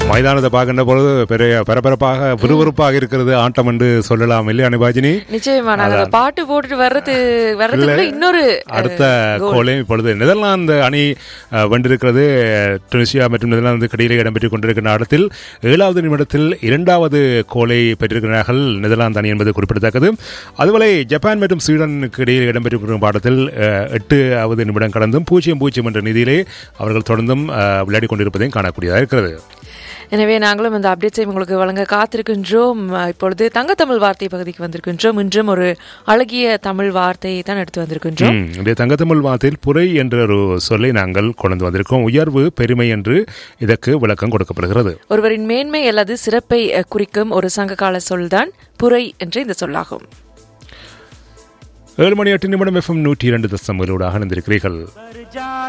மைதானத்தை பார்க்கின்ற பொழுது பெரிய பரபரப்பாக விறுவிறுப்பாக இருக்கிறது ஆட்டம் என்று சொல்லலாம் இல்லையா அனுபாஜினி நிச்சயமா நாங்க அந்த பாட்டு போட்டுட்டு வர்றது வர்றதுக்குள்ள இன்னொரு அடுத்த கோலே இப்பொழுது நெதர்லாந்து அணி அஹ், வென்றிருக்கிறது டுனிசியா மற்றும் நெதர்லாந்து இடையிலே இடம்பெற்றுக் கொண்டிருக்கிற ஆட்டத்தில் ஏழாவது நிமிடத்தில் இரண்டாவது கோலை பெற்றிருக்கிறார்கள் நெதர்லாந்து அணி என்பது குறிப்பிடத்தக்கது அதுபோல ஜப்பான் மற்றும் ஸ்வீடனுக்கு இடையில் இடம்பெற்றிருக்கும் ஆட்டத்தில் அஹ், எட்டாவது நிமிடம் கடந்தும் பூஜ்ஜியம் பூஜ்ஜியம் என்ற நிதியிலே அவர்கள் தொடர்ந்தும் அஹ், விளையாடிக் கொண்டிருப்பதையும் காணக்கூடியதாக இருக்கிறது எனவே நாங்களும் இந்த அப்டேட்ஸை உங்களுக்கு வழங்க காத்திருக்கின்றோம் இப்பொழுது தங்கத்தமிழ் வார்த்தை பகுதிக்கு வந்திருக்கின்றோம் இன்றும் ஒரு அழகிய தமிழ் வார்த்தையை தான் எடுத்து வந்திருக்கின்றோம் ம், இன்றைய தங்கத்தமிழ் வார்த்தையில் புரை என்ற ஒரு சொல்லை நாங்கள் கொண்டு வந்திருக்கோம் உயர்வு பெருமை என்று இதற்கு விளக்கம் கொடுக்கப்படுகிறது ஒருவரின் மேன்மை அல்லது சிறப்பை அஹ், குறிக்கும் ஒரு சங்ககால சொல்தான் புரை என்று இந்த சொல்லாகும் ஏழு மணி எட்டு நிமிடம் எஃப்எம் நூற்றி இரண்டு தசம் ஏழோடாக இணைந்திருக்கிறீர்கள்